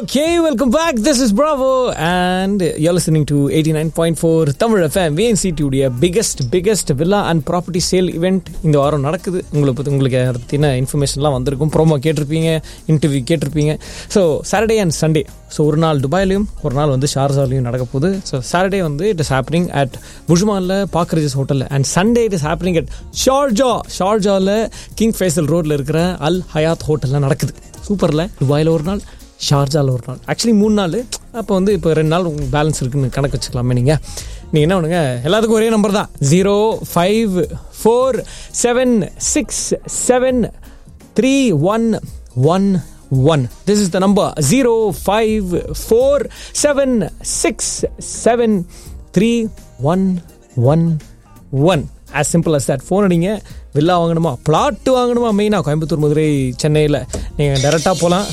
Okay, welcome back. This is Bravo, and you're listening to 89.4 Tamil FM, VNCT உடைய biggest, biggest villa and property sale event இந்த வாரம் நடக்குது உங்களுக்கு பத்தி உங்களுக்கு அதை பற்றின இன்ஃபர்மேஷன்லாம் வந்திருக்கும் ப்ரோமோ கேட்டிருப்பீங்க இன்டர்வியூ கேட்டிருப்பீங்க so Saturday and Sunday so ஒரு நாள் துபாயிலையும் ஒரு நாள் வந்து ஷார்ஜாலையும் நடக்க போகுது ஸோ சாட்டர்டே வந்து இட் இஸ் ஹேப்பனிங் அட் புஷ்மானில் பாக்ரஜஸ் ஹோட்டலில் and Sunday it is happening at Sharjah ஷார்ஜாவில் கிங் ஃபேசல் ரோட்டில் இருக்கிற அல் ஹயாத் ஹோட்டலில் நடக்குது சூப்பரில் துபாயில் ஒரு நாள் ஷார்ஜாவில் ஒரு நாள் ஆக்சுவலி மூணு நாள் அப்போ வந்து இப்போ ரெண்டு நாள் உங்களுக்கு பேலன்ஸ் இருக்குன்னு கணக்கு வச்சுக்கலாமே நீங்கள் நீங்கள் என்ன பண்ணுங்க எல்லாத்துக்கும் ஒரே நம்பர் தான் zero five four seven six seven three one one one this is the number zero five four seven six seven three one one one as simple as that phone அடிங்க வில்லா வாங்கணுமா plot வாங்கணுமா மெயினாக கோயம்புத்தூர் மதுரை சென்னையில் நீங்கள் டேரெக்டாக போகலாம்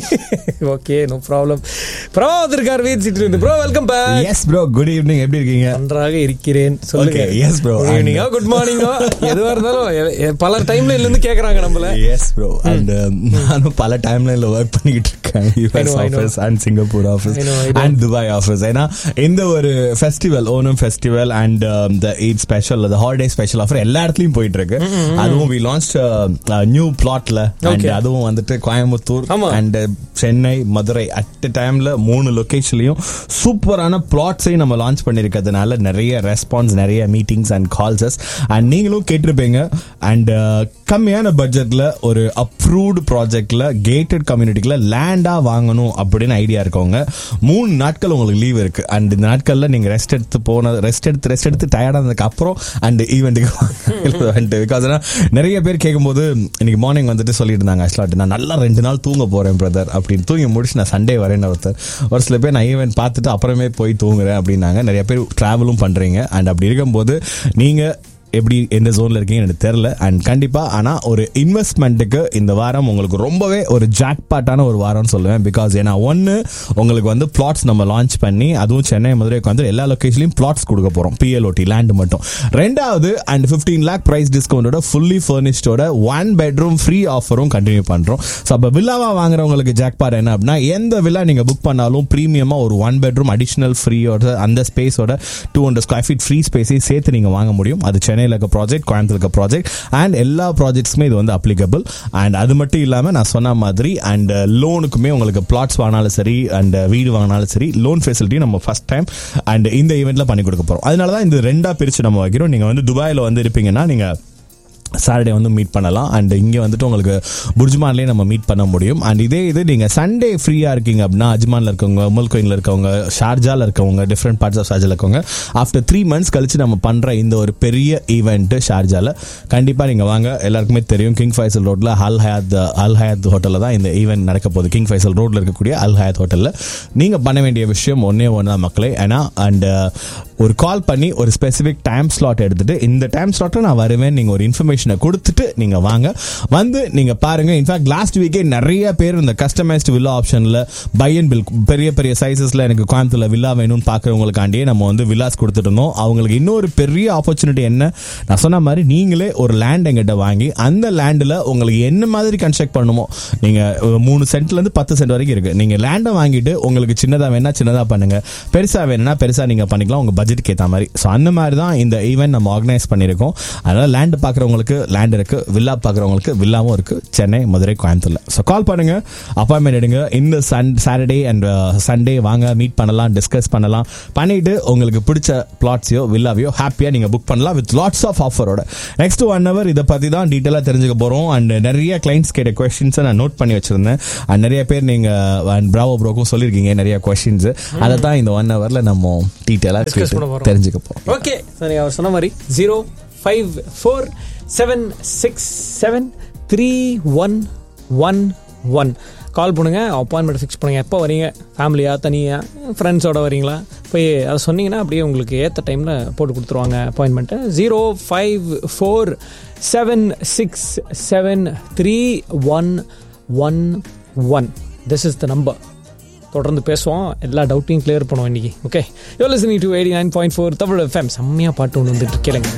okay no problem bro வந்திருக்கார் வீட் சிட்டி இருந்து bro welcome back yes bro good evening எப்படி இருக்கீங்க நன்றாக இருக்கிறேன் சொல்லுங்க Okay, yes, bro. குட் ஈவினிங்கா குட் மார்னிங்கோ எதுவாக இருந்தாலும் எ- எ- பல டைம்ல இருந்து கேட்குறாங்க நம்மள எஸ் ப்ரோ அண்ட் நானும் பல டைம்ல ஒர்க் பண்ணிக்கிட்டு இருக்கேன் US I know, I know. Office and Singapore office I know, I know. And Dubai office ஏன்னா இந்த ஒரு festival Onam festival and the Eid special the holiday special offer எல்லா இடத்துலயும் போயிட்டு இருக்கு அதுவும் வி லான்ச் நியூ பிளாட்ல அண்ட் Okay. அதுவும் வந்துட்டு கோயம்புத்தூர் ஆமா. அண்ட் சென்னை மதுரை அட் டைம்ல மூணு லொகேஷன்லயும் சூப்பரான பிளாட்ஸையும் நம்ம லான்ச் பண்ணிருக்கிறதுனால நிறைய ரெஸ்பான்ஸ் நிறைய மீட்டிங்ஸ் அண்ட் கால்ஸஸ் அண்ட் நீங்களும் கேட்டிருப்பீங்க அண்ட் கம்மியான பட்ஜெட்ல ஒரு அப்ரூவ்டு ப்ராஜெக்ட்ல கேட்டட் கம்யூனிட்டிக்குள்ள லேண்டா வாங்கணும் அப்படின்னு ஐடியா இருக்கவங்க மூணு நாட்கள் உங்களுக்கு லீவ் இருக்கு அண்ட் இந்த நாட்கள்ல நீங்க ரெஸ்ட் எடுத்து போன ரெஸ்ட் எடுத்து ரெஸ்ட் எடுத்து டயர்டானதுக்கு அப்புறம் அண்ட் ஈவெண்ட்டுக்கு பிகாஸ் நிறைய பேர் கேட்கும்போது இன்னைக்கு மார்னிங் வந்துட்டு சொல்லிட்டு இருந்தாங்க ஆக்சுவலாக நான் நல்லா ரெண்டு நாள் தூங்க போறேன் பிரதர் அப்படின்னு தூங்கி முடிச்சு நான் சண்டே வரேன்னு ஒருத்தர் ஒரு சில பேர் நான் ஈவெண்ட் பார்த்துட்டு அப்புறமே போய் தூங்குறேன் அப்படின்னாங்க நிறைய பேர் டிராவலும் பண்றீங்க அண்ட் அப்படி இருக்கும்போது நீங்க எப்படி எந்த ஜோன்ல இருக்கீங்கன்னு எனக்கு தெரியல அண்ட் கண்டிப்பா ஆனா ஒரு இன்வெஸ்ட்மெண்ட்டுக்கு இந்த வாரம் உங்களுக்கு ரொம்பவே ஒரு ஜாக்பாட்டான ஒரு வாரம்னு சொல்லுவேன் பிகாஸ் ஏன்னா ஒன்னு உங்களுக்கு வந்து பிளாட்ஸ் நம்ம லான்ச் பண்ணி அதுவும் சென்னை மதுரைக்கு வந்து எல்லா லொகேஷன்லயும் பிளாட்ஸ் கொடுக்க போறோம் பிஎல்ஓடி லேண்ட் மட்டும் ரெண்டாவது அண்ட் 15 லேக் பிரைஸ் டிஸ்கவுண்டோட ஃபுல்லி ஃபர்னிஷ்டோட ஒன் பெட்ரூம் ஃப்ரீ ஆஃபரும் கண்டினியூ பண்றோம் ஸோ அப்போ வில்லாவா வாங்குறவங்களுக்கு ஜாக்பாட் என்ன அப்படின்னா எந்த வில்லா நீங்க புக் பண்ணாலும் ப்ரீமியமா ஒரு ஒன் பெட்ரூம் அடிஷனல் ஃப்ரீயோட அந்த ஸ்பேஸோட two hundred square feet free ஸ்பேஸையும் சேர்த்து நீங்க வாங்க முடியும் அது சென்னையில் இருக்க ப்ராஜெக்ட் கோயம்புத்தூர் இருக்க ப்ராஜெக்ட் அண்ட் எல்லா ப்ராஜெக்ட்ஸுமே இது வந்து அப்ளிகபிள் அண்ட் அது மட்டும் இல்லாமல் நான் சொன்ன மாதிரி அண்ட் லோனுக்குமே உங்களுக்கு பிளாட்ஸ் வாங்கினாலும் சரி அண்ட் வீடு வாங்கினாலும் சரி லோன் ஃபெசிலிட்டி நம்ம ஃபர்ஸ்ட் டைம் அண்ட் இந்த ஈவெண்ட்ல பண்ணி கொடுக்க போறோம் அதனால தான் இந்த ரெண்டா பிரிச்சு நம்ம வைக்கிறோம் நீங்க வந்து துபாயில் வந்து இருப்பீங்கன்னா நீங்க சாட்டர்டே வந்து மீட் பண்ணலாம் அண்ட் இங்கே வந்துட்டு உங்களுக்கு புர்ஜ்மான்லேயே நம்ம மீட் பண்ண முடியும் அண்ட் இதே இது நீங்கள் சண்டே ஃப்ரீயாக இருக்கீங்க அப்படின்னா அஜ்மானில் இருக்கவங்க உமல் கோயிலில் இருக்கவங்க ஷார்ஜாவில் இருக்கவங்க டிஃப்ரெண்ட் பார்ட்ஸ் ஆஃப் ஷார்ஜாவில் இருக்கவங்க ஆஃப்டர் த்ரீ மந்த்ஸ் கழிச்சு நம்ம பண்ணுற இந்த ஒரு பெரிய ஈவெண்ட்டு ஷார்ஜாவில் கண்டிப்பாக நீங்கள் வாங்க எல்லாருக்குமே தெரியும் கிங் ஃபைசல் ரோட்டில் அல் ஹயாத் அல் ஹயாத் ஹோட்டலில் தான் இந்த ஈவெண்ட் நடக்க போகுது கிங் ஃபைசல் ரோட்டில் இருக்கக்கூடிய அல் ஹயாத் ஹோட்டலில் நீங்கள் பண்ண வேண்டிய விஷயம் ஒன்றே ஒன்று தான் மக்களே ஏன்னா அண்ட் ஒரு கால் பண்ணி ஒரு ஸ்பெசிஃபிக் டைம் ஸ்லாட் எடுத்துட்டு இந்த டைம் ஸ்லாட்டில் நான் வருவேன் நீங்கள் ஒரு இன்ஃபர்மேஷனை கொடுத்துட்டு நீங்கள் வாங்க வந்து நீங்கள் பாருங்க இன்ஃபேக்ட் லாஸ்ட் வீக்கே நிறைய பேர் இந்த கஸ்டமைஸ்டு வில்லா ஆப்ஷனில் பை அண்ட் பில் பெரிய பெரிய சைஸஸில் எனக்கு கோயம்புத்தூர்ல வில்லா வேணும்னு பார்க்குறவங்களுக்காண்டியே நம்ம வந்து வில்லாஸ் கொடுத்துட்டு இருந்தோம் அவங்களுக்கு இன்னொரு பெரிய ஆப்பர்ச்சுனிட்டி என்ன நான் சொன்ன மாதிரி நீங்களே ஒரு லேண்ட் எங்கிட்ட வாங்கி அந்த லேண்டில் உங்களுக்கு என்ன மாதிரி கன்ஸ்ட்ரக்ட் பண்ணுமோ நீங்கள் மூணு சென்ட்லேருந்து பத்து சென்ட் வரைக்கும் இருக்கு நீங்கள் லேண்டை வாங்கிட்டு உங்களுக்கு சின்னதாக வேணா சின்னதாக பண்ணுங்க பெருசாக வேணும்னா பெருசாக நீங்கள் பண்ணிக்கலாம் உங்கள் பட்ஜெட்டுக்கு ஏற்ற மாதிரி ஸோ அந்த மாதிரி தான் இந்த ஈவெண்ட் நம்ம ஆர்கனைஸ் பண்ணியிருக்கோம் அதனால் லேண்ட் பார்க்குறவங்களுக்கு லேண்ட் இருக்கு வில்லா பார்க்குறவங்களுக்கு வில்லாவும் இருக்கு சென்னை மதுரை கோயம்புத்தூர்ல ஸோ கால் பண்ணுங்க அப்பாயின்மெண்ட் எடுங்க இந்த சன் சாட்டர்டே அண்ட் சண்டே வாங்க மீட் பண்ணலாம் டிஸ்கஸ் பண்ணலாம் பண்ணிட்டு உங்களுக்கு பிடிச்ச பிளாட்ஸையோ வில்லாவையோ ஹாப்பியாக நீங்கள் புக் பண்ணலாம் வித் லாட்ஸ் ஆஃப் ஆஃபரோட நெக்ஸ்ட் ஒன் ஹவர் இதை பற்றி தான் டீட்டெயிலாக தெரிஞ்சுக்க போகிறோம் அண்ட் நிறைய கிளைண்ட்ஸ் கேட்ட கொஸ்டின்ஸை நான் நோட் பண்ணி வச்சிருந்தேன் அண்ட் நிறைய பேர் நீங்கள் அண்ட் பிராவோ ப்ரோக்கும் சொல்லியிருக்கீங்க நிறைய கொஸ்டின்ஸ் அதை தான் இந்த ஒன் ஹவரில் நம்ம Discuss பண்ண டீட்டெயிலாக போறோம். தெரிஞ்சுக்க போகிறோம் ஓகே சார் அவர் சொன்ன மாதிரி zero five four seven six seven three one one one call பண்ணுங்க அப்பாயின்மெண்ட் ஃபிக்ஸ் பண்ணுங்க எப்போ வரீங்க ஃபேமிலியா தனியாக ஃப்ரெண்ட்ஸோட வரீங்களா போய் அதை சொன்னீங்கன்னா அப்படியே உங்களுக்கு ஏற்ற டைமில் போட்டு கொடுத்துருவாங்க அப்பாயின்மெண்ட்டை zero five four seven six seven three one one one this is the number தொடர்ந்து பேசுவோம் எல்லா டவுட்டையும் கிளியர் பண்ணுவோம் இன்னைக்கு okay yo listening to eighty nine point four Tamil FM செம்மையாக பாட்டு ஒன்று வந்துட்டு கேளுங்க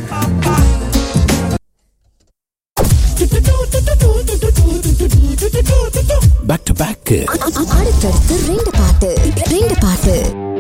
Back to back. இருக்கு அடுத்தடுத்து ரெண்டு பாட்டு ரெண்டு பாட்டு